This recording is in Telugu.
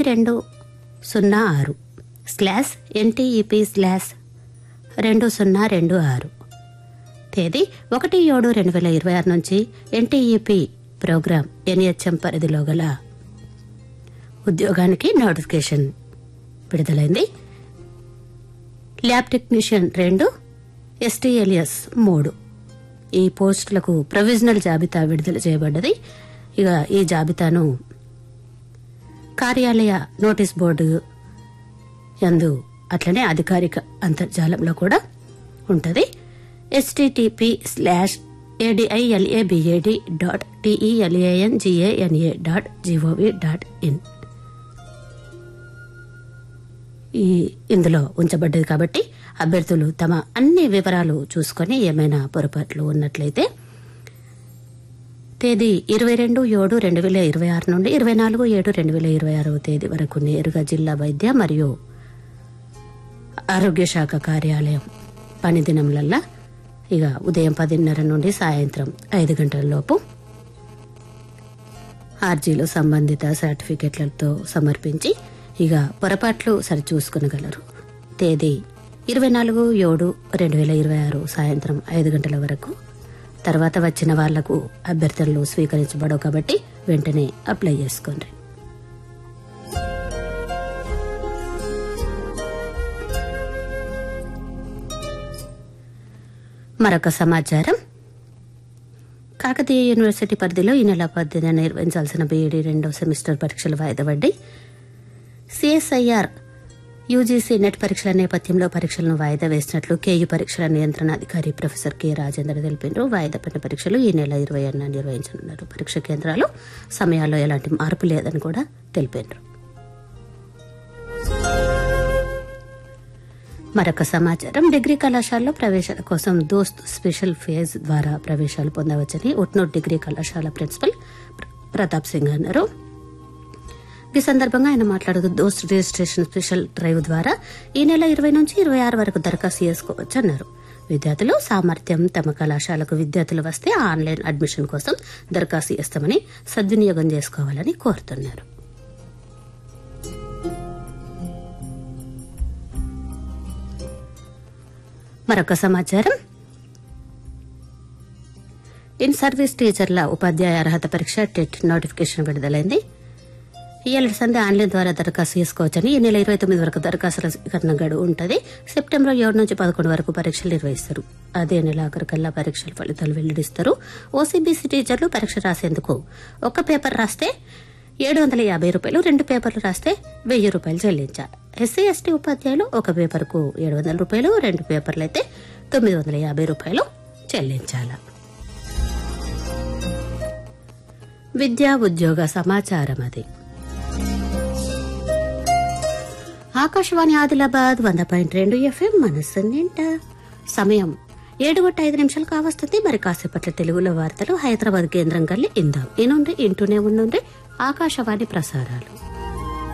రెండు సున్నా ఆరు స్లాష్ ఎన్టీఈపీ స్లాష్ రెండు సున్నా రెండు ఆరు తేదీ ఒకటి ఏడు రెండు వేల ఇరవై ఆరు నుంచి ఎన్టీఈపీ ప్రోగ్రాం ఎన్హెచ్ఎం పరిధిలో గల ఉద్యోగానికి నోటిఫికేషన్ విడుదలైంది ల్యాబ్ టెక్నీషియన్ రెండు ఎస్టీఎల్ఎస్ మూడు ఈ పోస్టులకు ప్రొవిజనల్ జాబితా విడుదల చేయబడ్డది ఇక ఈ జాబితాను కార్యాలయ నోటీస్ బోర్డు యందు అట్లనే అధికారిక అంతర్జాలంలో కూడా ఉంటుంది HTTP slash ADILABAD dot TELANGANA dot GOV dot IN ఈ ఇందులో ఉంచబడ్డది కాబట్టి అభ్యర్థులు తమ అన్ని వివరాలు చూసుకొని ఏమైనా పొరపాట్లు ఉన్నట్లయితే తేదీ ఇరవై రెండు ఏడు రెండు వేల ఇరవై ఆరు నుండి ఇరవై నాలుగు ఏడు రెండు వేల ఇరవై ఆరవ తేదీ వరకు నేరుగా జిల్లా వైద్య మరియు ఆరోగ్య శాఖ కార్యాలయం పని దినములల్లా ఇక ఉదయం పదిన్నర నుండి సాయంత్రం ఐదు గంటల లోపు ఆర్జీలో సంబంధిత సర్టిఫికెట్లతో సమర్పించి ఇక పొరపాట్లు సరిచూసుకునగలరు తేదీ ఇరవై నాలుగు ఏడు రెండు వేల ఇరవై ఆరు సాయంత్రం ఐదు గంటల వరకు తర్వాత వచ్చిన వాళ్లకు అభ్యర్థనలు స్వీకరించబడవు కాబట్టి వెంటనే అప్లై చేసుకోండి మరొక సమాచారం కాకతీయ యూనివర్సిటీ పరిధిలో ఈ నెల పద్దెనిమిది నిర్వహించాల్సిన బీఈడీ రెండవ సెమిస్టర్ పరీక్షలు వాయిదా పడ్డాయి సిఎస్ఐఆర్ యూజీసీ నెట్ పరీక్షల నేపథ్యంలో పరీక్షలను వాయిదా వేసినట్లు కేయు పరీక్షల నియంత్రణ అధికారి ప్రొఫెసర్ కె రాజేందర్ తెలిపారు వాయిదా పడిన పరీక్షలు ఈ నెల ఇరవై ఆరున నిర్వహించనున్నారు పరీక్ష కేంద్రాలు సమయాల్లో ఎలాంటి మార్పు లేదని కూడా తెలిపారు మరొక సమాచారం డిగ్రీ కళాశాలలో ప్రవేశాల కోసం దోస్త్ స్పెషల్ ఫేజ్ ద్వారా ప్రవేశాలు పొందవచ్చని ఉట్నూర్ డిగ్రీ కళాశాల ప్రిన్సిపల్ ప్ర- ప్రతాప్ సింగ్ అన్నారు ఈ సందర్భంగా ఆయన మాట్లాడుతూ దోస్త్ రిజిస్ట్రేషన్ స్పెషల్ డ్రైవ్ ద్వారా ఈ నెల ఇరవై నుంచి ఇరవై ఆరు వరకు దరఖాస్తు చేసుకోవచ్చు అన్నారు విద్యార్థులు సామర్థ్యం తమ కళాశాలకు విద్యార్థులు వస్తే ఆన్లైన్ అడ్మిషన్ కోసం దరఖాస్తు చేస్తామని సద్వినియోగం చేసుకోవాలని కోరుతున్నారు మరొక సమాచారం ఇన్ సర్వీస్ టీచర్ల ఉపాధ్యాయ అర్హత పరీక్ష టెట్ నోటిఫికేషన్ విడుదలైంది ఈ ఏడాది సందే ఆన్లైన్ ద్వారా దరఖాస్తు చేసుకోవచ్చని ఈ నెల ఇరవై తొమ్మిది వరకు దరఖాస్తుల స్వీకరణ గడువు ఉంటుంది సెప్టెంబర్ ఏడు నుంచి పదకొండు వరకు పరీక్షలు నిర్వహిస్తారు అదే నెల ఆఖరికల్లా పరీక్షల ఫలితాలు వెల్లడిస్తారు ఓసీబీసీ టీచర్లు పరీక్ష రాసేందుకు ఒక పేపర్ రాస్తే ఏడు వందల యాభై రూపాయలు రెండు పేపర్లు రాస్తే వెయ్యి రూపాయలు చెల్లించాలి ఎస్సీ ఎస్టీ ఉపాధ్యాయులు ఒక పేపర్కు ఏడు వందల రూపాయలు రెండు పేపర్లు అయితే తొమ్మిది వందల యాభై రూపాయలు చెల్లించాలి విద్యా ఉద్యోగ సమాచారం అది ఆకాశవాణి ఆదిలాబాద్ వంద పాయింట్ రెండు ఎఫ్ఎం మనస్సు నింట సమయం ఏడు గంట ఐదు నిమిషాలు కావస్తుంది మరి కాసేపట్ల తెలుగులో వార్తలు హైదరాబాద్ కేంద్రం కల్లి ఇందాం ఈ నుండి ఇంటూనే ఉండుండి ఆకాశవాణి ప్రసారాలు